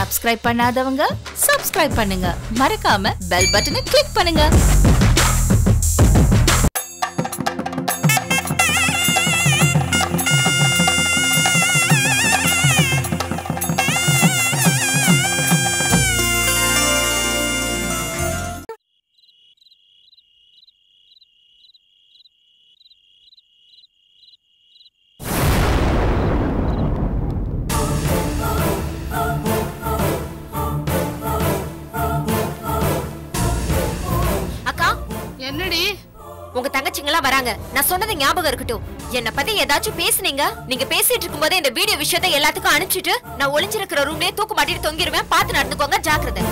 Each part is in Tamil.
சப்ஸ்கிரைப் பண்ணாதவங்க சப்ஸ்கிரைப் பண்ணுங்க மறக்காம பெல் பட்டனை கிளிக் பண்ணுங்க அக்கா என்னடி உங்க தங்கச்சிங்களாம் வராங்க நான் சொன்னது ஞாபகம் இருக்கட்டும் என்ன பத்தி ஏதாச்சும் பேசுனீங்க நீங்க பேசிட்டு இருக்கும்போதே இந்த வீடியோ விஷயத்தை எல்லாத்துக்கும் அனுப்பிச்சிட்டு நான் ஒளிஞ்சிருக்கிற ரூம்லயே தூக்கு மாட்டிட்டு தொங்கிருவேன் பார்த்து நடந்துக்கோங்க ஜாக்கிரதை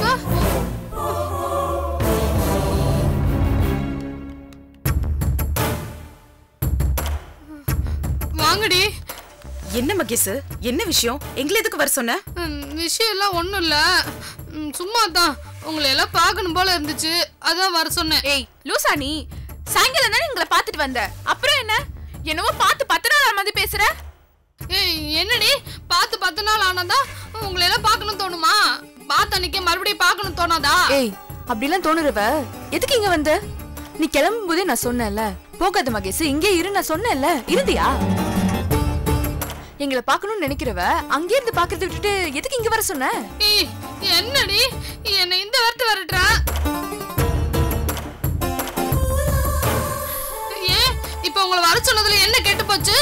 வாங்கடி என்ன மகேஷ் என்ன விஷயம் எங்களை எதுக்கு வர சொன்ன ம், விஷயம் எல்லாம் ஒண்ணும் இல்ல ம், சும்மா தான் உங்களை எல்லாம் பார்க்கணும் போல இருந்துச்சு அதான் வர சொன்னேன் ஏய் லூசா நீ சாயங்காலம் தானே எங்களை பார்த்துட்டு வந்த அப்புறம் என்ன என்னவோ பார்த்து பத்து நாள் மாதிரி பேசுற ஏய் என்னடி பார்த்து பத்து நாள் ஆனதா உங்களை எல்லாம் பார்க்கணும் தோணுமா பார்த்த அன்னைக்கே மறுபடியும் பார்க்கணும் தோணாதா ஏய் அப்படிலாம் தோணுறவ எதுக்கு இங்க வந்த நீ கிளம்பும் போதே நான் சொன்னேன்ல போகாத மகேஷ் இங்கே இரு நான் சொன்னேன்ல இருந்தியா எங்களை பார்க்கணும்னு நினைக்கிறவ அங்கே இருந்து பாக்குறத விட்டுட்டு எதுக்கு இங்க வர சொன்ன ஏய் என்னடி என்னை இந்த வார்த்தை வரட்டுற ஏன் இப்ப உங்களை வர சொன்னதுல என்ன கெட்டு போச்சு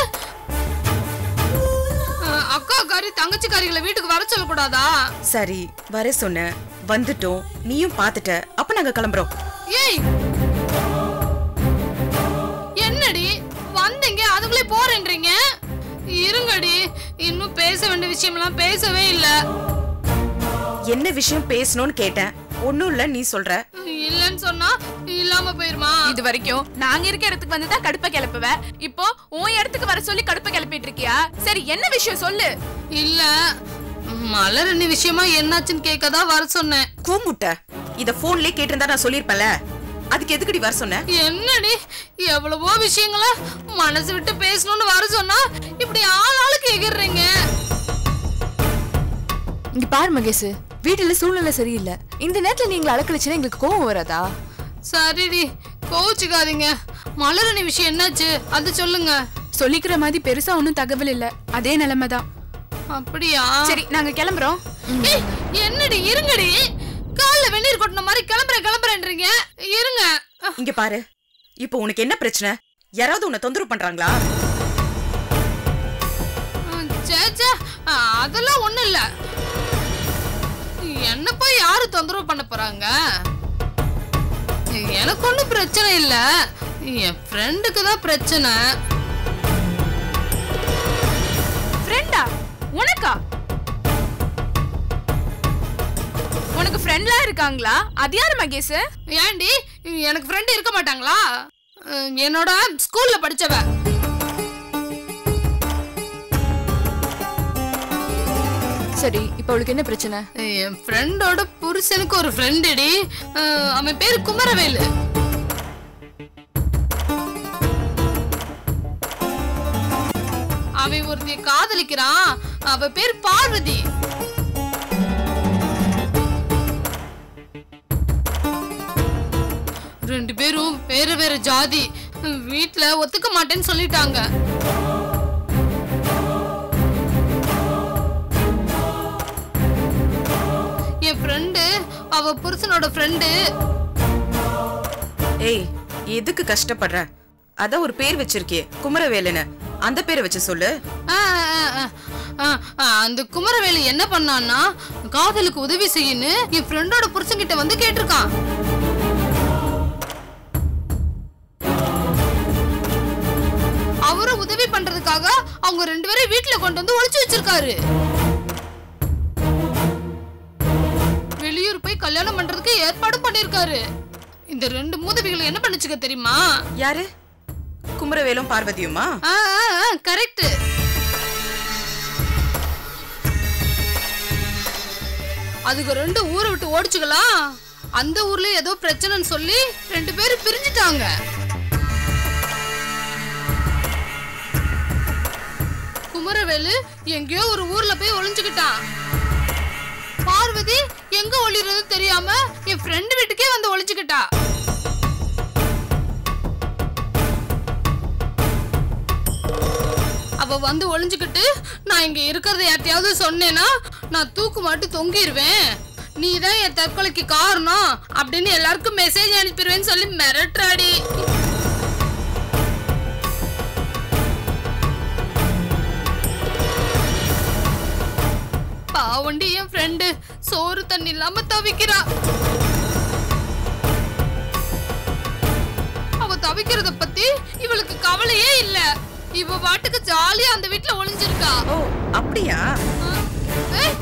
அஹ், அக்கா காரி தங்கச்சி காரிகளை வீட்டுக்கு வர சொல்லக்கூடாதா சரி வர சொன்ன வந்துட்டோம் நீயும் பார்த்துட்ட அப்ப நாங்க கிளம்புறோம் ஏய் என்னடி வந்தீங்க அதுக்குள்ளே போறேன்றீங்க இருங்கடி இன்னும் பேச வேண்டிய விஷயம்லாம் பேசவே இல்ல என்ன விஷயம் பேசணும்னு கேட்டேன் ஒண்ணும் இல்ல நீ சொல்ற இல்லன்னு சொன்னா இல்லாம போயிருமா இது வரைக்கும் நாங்க இருக்க இடத்துக்கு வந்து தான் கடுப்ப கிளப்புவ இப்போ உன் இடத்துக்கு வர சொல்லி கடுப்ப கிளப்பிட்டு இருக்கியா சரி என்ன விஷயம் சொல்லு இல்ல மலரணி விஷயமா என்னாச்சுன்னு கேட்கதான் வர சொன்னேன் கூமுட்ட இத போன்லயே கேட்டிருந்தா நான் சொல்லிருப்பேன்ல அதுக்கு எதுக்குடி வர சொன்ன என்னடி எவ்வளவோ விஷயங்கள மனசு விட்டு பேசணும்னு வர சொன்னா இப்படி ஆள் ஆளுக்கு எகிர்றீங்க இங்க பாரு மகேஷ் வீட்டுல சூழ்நிலை சரியில்லை இந்த நேரத்துல நீங்களை அலக்கழிச்சுன்னா எங்களுக்கு கோவம் வராதா சரிடி கோவிச்சுக்காதீங்க மலரணி விஷயம் என்னாச்சு அது சொல்லுங்க சொல்லிக்கிற மாதிரி பெருசா ஒன்னும் தகவல் இல்ல அதே நிலைமை தான் அப்படியா சரி நாங்க கிளம்புறோம் ஏய், என்னடி இருங்கடி கால்ல வெந்நீர் கொட்டின மாதிரி கிளம்புறேன் கிளம்புறேன்றீங்க இருங்க இங்க பாரு இப்போ உனக்கு என்ன பிரச்சனை யாராவது உன்னை தொந்தரவு பண்றாங்களா சே சே, அதெல்லாம் ஒண்ணும் இல்ல என்ன போய் யாரு தொந்தரவு பண்ண போறாங்க எனக்கு ஒண்ணும் பிரச்சனை இல்ல என் ஃப்ரெண்டுக்கு தான் பிரச்சனை ஃப்ரெண்டா உனக்கா உனக்கு ஃப்ரெண்ட்லாம் இருக்காங்களா அது யாரு மகேஷ் ஏண்டி எனக்கு ஃப்ரெண்ட் இருக்க மாட்டாங்களா அஹ், என்னோட ஸ்கூல்ல படிச்சவ சரி இப்ப அவளுக்கு என்ன பிரச்சனை என் ஃப்ரெண்டோட புருஷனுக்கு ஒரு ஃப்ரெண்டுடி அவன் பேரு குமரவேலு அவன் ஒருத்திய காதலிக்கிறான் அவ பேர் பார்வதி ரெண்டு பேரும் வேற வேற ஜாதி வீட்ல ஒத்துக்க மாட்டேன்னு சொல்லிட்டாங்க என் ஃப்ரெண்டு அவ புருஷனோட ஃப்ரெண்டு ஏய் எதுக்கு கஷ்டப்படுற அதான் ஒரு பேர் வச்சிருக்கியே குமரவேலுன்னு அந்த பேரை வச்சு சொல்லு ஆ, ஆ, ஆ, ஆ, ஆ, அந்த குமரவேலு என்ன பண்ணான்னா காதலுக்கு உதவி செய்யுன்னு என் ஃப்ரெண்டோட புருஷன்கிட்ட வந்து கேட்டிருக்கான் அவரும் உதவி பண்றதுக்காக அவங்க ரெண்டு பேரும் வீட்டுல கொண்டு வந்து ஒளிச்சு வச்சிருக்காரு வெளியூர் போய் கல்யாணம் பண்றதுக்கு ஏற்பாடு பண்ணிருக்காரு இந்த ரெண்டு மூதவிகள் என்ன பண்ணுச்சுக்க தெரியுமா யாரு குமரவேலும் பார்வதியுமா கரெக்ட் அதுக்கு ரெண்டு ஊரை விட்டு ஓடிச்சுக்கலாம் அந்த ஊர்ல ஏதோ பிரச்சனைன்னு சொல்லி ரெண்டு பேரும் பிரிஞ்சுட்டாங்க குமரவேலு எங்கேயோ ஒரு ஊர்ல போய் ஒளிஞ்சுக்கிட்டான் பார்வதி ரேவதி எங்க ஒளிறது தெரியாம என் ஃப்ரெண்டு வீட்டுக்கே வந்து ஒளிச்சுக்கிட்டா அவ வந்து ஒளிஞ்சுக்கிட்டு நான் இங்க இருக்கிறத யார்ட்டையாவது சொன்னேன்னா நான் தூக்கு மாட்டு தொங்கிருவேன் நீ தான் என் தற்கொலைக்கு காரணம் அப்படின்னு எல்லாருக்கும் மெசேஜ் அனுப்பிடுவேன்னு சொல்லி மிரட்டுறாடி பாவண்டி என் ஃப்ரெண்டு சோறு தண்ணி இல்லாம தவிக்கிறா அவ தவிக்கிறத பத்தி இவளுக்கு கவலையே இல்ல இவ பாட்டுக்கு ஜாலியா அந்த வீட்ல ஒளிஞ்சிருக்கா ஓ அப்படியா ஏய்,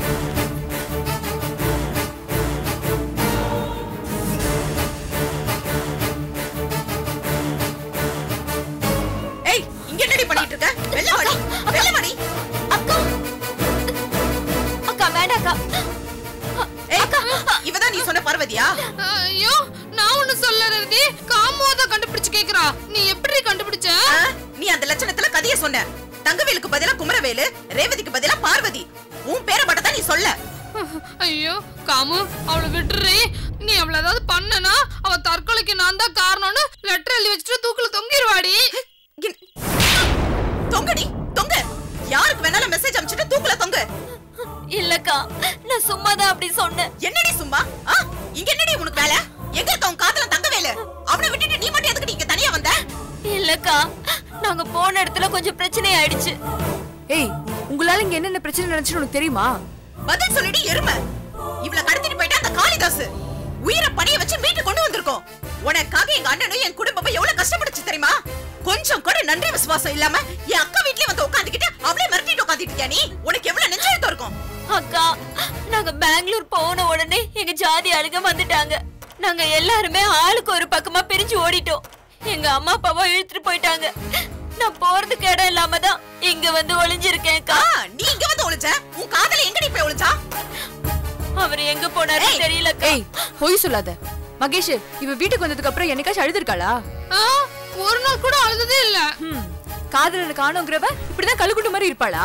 ஏய் இங்க என்னடி பண்ணிட்டு இருக்க வெள்ள வாடி வெள்ள வாடி அக்கா அக்கா வேண்டாக்கா ஏய் இவதான் நீ சொன்ன பார்வதியா ஐயோ நான் ஒண்ணு சொல்ல ரவி காமோத கண்டுபிடிச்சு கேக்குறா நீ எப்படி கண்டுபிடிச்ச ஆ? நீ அந்த லட்சணத்துல கதைய சொன்ன தங்கவேலுக்கு பதிலா குமரவேலு ரேவதிக்கு பதிலா பார்வதி உன் பேரை மட்டும் தான் நீ சொல்ல ஐயோ காமு அவளை விட்டுறே நீ அவள ஏதாவது பண்ணனா அவ தற்கொலைக்கு நான் தான் காரணம்னு லெட்டர் எழுதி வச்சுட்டு தூக்குல தொங்கிருவாடி இங்க- தொங்குடி தொங்கு யாருக்கு வேணாலும் மெசேஜ் அனுப்பிச்சிட்டு தூக்குல தொங்கு இல்லக்கா நான் சும்மா தான் அப்படி சொன்னேன் என்னடி சும்மா ஆ? இங்க என்னடி உனக்கு வேலை எங்க இருக்க உன் காதல தங்கவேலு அவனை விட்டுட்டு நீ மட்டும் எதுக்கு இங்க தனியா வந்த இல்லக்கா நாங்க போன இடத்துல கொஞ்சம் பிரச்சனை ஆயிடுச்சு ஏய் உங்களால இங்க என்னென்ன பிரச்சனை நடந்துச்சுன்னு உனக்கு தெரியுமா பதில் சொல்லிட்டு எருமை இவள கடத்திட்டு போயிட்டு அந்த காளிதாஸ் உயிரை பணிய வச்சு மீட்டு கொண்டு வந்திருக்கோம் உனக்காக எங்க அண்ணனும் என் குடும்பமும் எவ்வளவு கஷ்டப்பட்டுச்சு தெரியுமா கொஞ்சம் கூட நன்றி விசுவாசம் இல்லாம என் அக்கா வீட்லயே வந்து உட்காந்துக்கிட்டு அவளே மிரட்டிட்டு உட்காந்துட்டு இருக்கியா நீ உனக்கு எவ்வளவு நெஞ்செழுத்தம் இருக்கும் அக்கா நாங்க பெங்களூர் போன உடனே எங்க ஜாதி ஆளுங்க வந்துட்டாங்க நாங்க எல்லாருமே ஆளுக்கு ஒரு பக்கமா பிரிஞ்சு ஓடிட்டோம் எங்க அம்மா அப்பாவா இழுத்துட்டு போயிட்டாங்க நான் போறதுக்கு இடம் இல்லாம தான் இங்க வந்து ஒளிஞ்சிருக்கேன்க்கா ஆ, நீ இங்க வந்து ஒளிச்ச உன் காதல எங்கடி போய் ஒளிச்சா அவர் எங்க போனாரு ஏய், தெரியலக்கா ஏய் பொய் சொல்லாத மகேஷ் இவ வீட்டுக்கு வந்ததுக்கு அப்புறம் என்னைக்காச்சும் அழுதுருக்காளா ஆ, ஒரு நாள் கூட அழுததே இல்ல ஹம், காதலனை காணோங்கிறவ இப்படிதான் கழுகுண்டு மாதிரி இருப்பாளா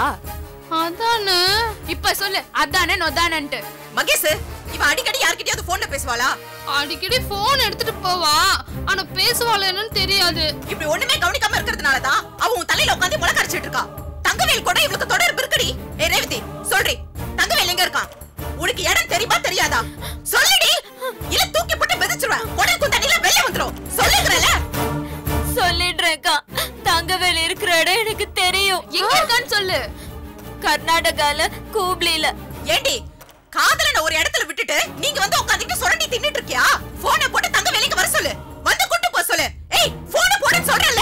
அதானே இப்ப சொல்லு அதானே நொதானன்ட்டு மகேஷ் இவ அடிக்கடி யார்கிட்டயாவது போன்ல பேசுவாளா அடிக்கடி போன் எடுத்துட்டு போவா ஆனா பேசுவாள் என்னன்னு தெரியாது இப்படி ஒண்ணுமே கவனிக்காம இருக்கிறதுனாலதான் அவ உன் தலையில உட்காந்து முளை கரைச்சிட்டு இருக்கா தங்கவேல் கூட இவளுக்கு தொடர்பு இருக்குடி ஏ ரேவதி சொல்றி தங்கவேல் எங்க இருக்கான் உனக்கு இடம் தெரியுமா தெரியாதா சொல்லுடி இல்ல தூக்கி போட்டு மிதிச்சிருவேன் உடனே குந்தண்ணில வெளிய வந்துரும் சொல்லுங்கறல சொல்லிடுறேன்க்கா தங்கவேல் இருக்கிற இடம் எனக்கு தெரியும் எங்க இருக்கான்னு சொல்லு கர்நாடகால கூப்ளில ஏண்டி காதலன ஒரு இடத்துல விட்டுட்டு நீங்க வந்து உட்கார்ந்துட்டு சுரண்டி தின்னுட்டு இருக்கியா போனை போட்டு தங்க வேலைக்கு வர சொல்லு வந்து கூட்டு போ சொல்லு ஏய் போனை போடுன்னு சொல்றேன்ல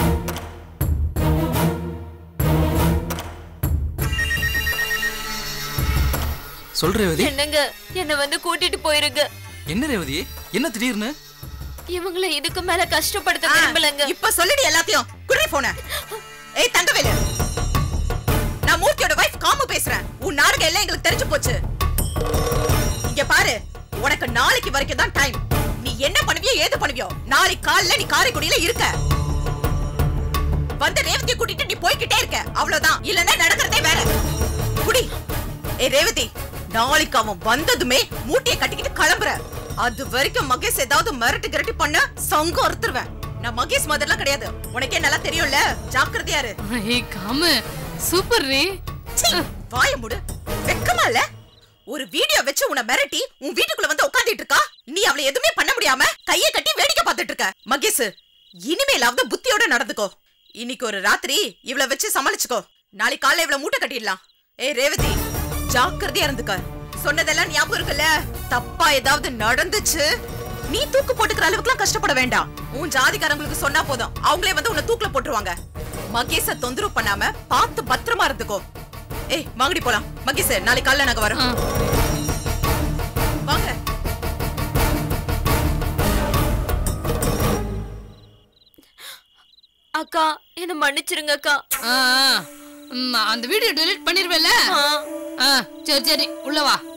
சொல் ரேவதி என்னங்க என்ன வந்து கூட்டிட்டு போயிருங்க என்ன ரேவதி என்ன திடீர்னு இவங்கள இதுக்கு மேல கஷ்டப்படுத்த விரும்பலங்க இப்ப சொல்லுடி எல்லாத்தையும் குடுறி போன ஏய் தங்கவேலு நான் மூர்த்தியோட வைஃப் காமு பேசுறேன் உன் நாடகம் எல்லாம் எங்களுக்கு தெரிஞ்சு போச்சு இங்க பாரு உனக்கு நாளைக்கு வரைக்கும் தான் டைம் நீ என்ன பண்ணுவியோ ஏது பண்ணுவியோ நாளைக்கு காலைல நீ காரைக்குடியில இருக்க வந்து ரேவதியை கூட்டிட்டு நீ போய்கிட்டே இருக்க அவ்வளவுதான் இல்லன்னா நடக்கிறதே வேற குடி ஏ ரேவதி நாளைக்கு அவன் வந்ததுமே மூட்டையை கட்டிக்கிட்டு கிளம்புற அது வரைக்கும் மகேஷ் ஏதாவது மிரட்டு கிரட்டி பண்ண சங்கம் அறுத்துருவேன் நான் மகேஷ் மாதிரிலாம் கிடையாது உனக்கே நல்லா தெரியும்ல ஜாக்கிரதையா இரு ஏய் காமு சூப்பர் ரீ சீ, வாய மூடு வெக்கமா இல்ல ஒரு வீடியோ வச்சு உன்னை மிரட்டி உன் வீட்டுக்குள்ள வந்து உட்கார்ந்துட்டு இருக்கா நீ அவளை எதுவுமே பண்ண முடியாம கையை கட்டி வேடிக்கை பார்த்துட்டு இருக்க மகேஷ் இனிமேலாவது புத்தியோட நடந்துக்கோ இன்னைக்கு ஒரு ராத்திரி இவளை வச்சு சமாளிச்சுக்கோ நாளைக்கு காலைல இவளை மூட்டை கட்டிடலாம் ஏய் ரேவதி ஜாக்கிரதையா இருந்துக்க சொன்னதெல்லாம் ஞாபகம் இருக்குல்ல தப்பா ஏதாவது நடந்துச்சு நீ தூக்கு போட்டுக்கிற அளவுக்குலாம் கஷ்டப்பட வேண்டாம் உன் ஜாதிக்காரங்களுக்கு சொன்னா போதும் அவங்களே வந்து உன்னை தூக்குல போட்டுருவாங்க மகேஷ தொந்தரவு பண்ணாம பார்த்து பத்திரமா இருந்துக்கோ ஏய் வாங்கடி போலாம் மகேஷ் நாளைக்கு காலைல நாங்க வரோம் வாங்க அக்கா என்ன மன்னிச்சிருங்க அக்கா அந்த வீடியோ டெலீட் பண்ணிருவேல ஆ. ஆ, சரி சரி உள்ள வா